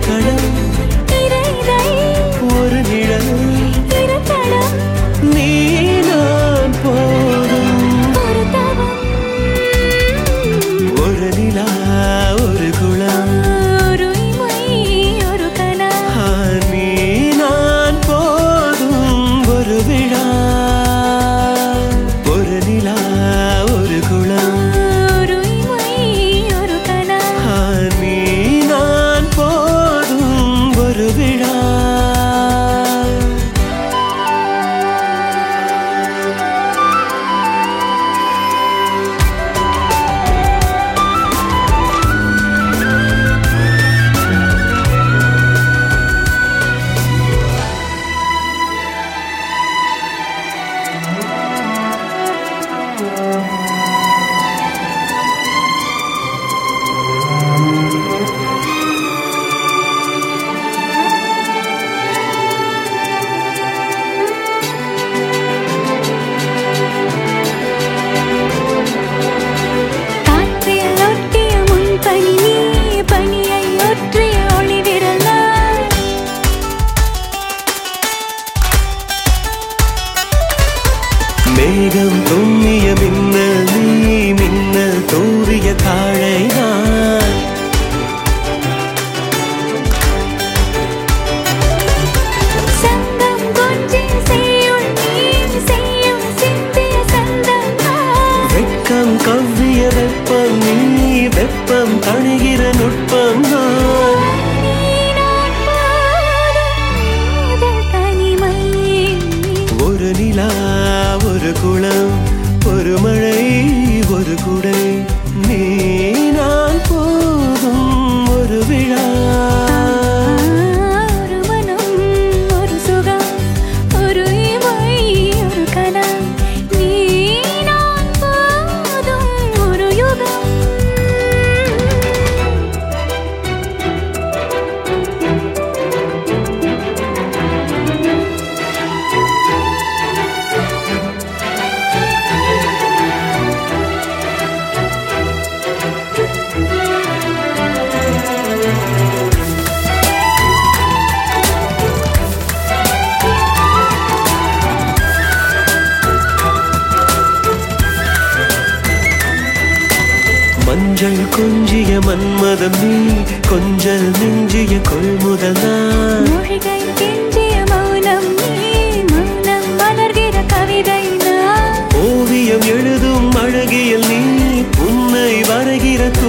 களம் இரு இதை ஒரு நிழல் இரு தடம் நீ நான் போதும் ஒரு தவம் ஒரு நிலா ஒரு குளம் ஒரு இமை ஒரு கனா ஆ, நீ நான் போதும் ஒரு விழா ஒரு நிலா ஒரு குளம் ஒரு இமை ஒரு கனா ஆ, நீ நான் போதும் ஒரு விழா காற்றில் ஒட்டிய முன் பனி நீ பனியை ஒற்றிய ஒளி விரல் நான் மேகம் தும்மிய மின்னல் நீ மின்னல் தூவிய தாழை நான் சங்கம் கொஞ்சி செய்யுள் நீ செய்யும் சிந்திய சந்தம் நான் வெட்கம் கவ்விய வெப்பம் நீ வெப்பம் தணிகிற நுட்பம் நான் நீ நான் போதும் முதல் தனிமை ஒரு நிலா ஒரு குளம் ஒரு மழை ஒரு குடை நீ நான் போதும் ஒரு விழா ஒரு மனம் ஒரு சுகம் ஒரு இமை ஒரு கனா நீ நான் போதும் ஒரு யுகம் மஞ்சள் கொஞ்சிய மன்மதம் நீ கொஞ்சல் மிஞ்சிய கொள்முதல் நான் மொழிகள் கெஞ்சிய மௌனம் நீ மௌனம் மலர்கிற கவிதை நான் ஓவியம் எழுதும் அழகியல் நீ உன்னை வரைகிற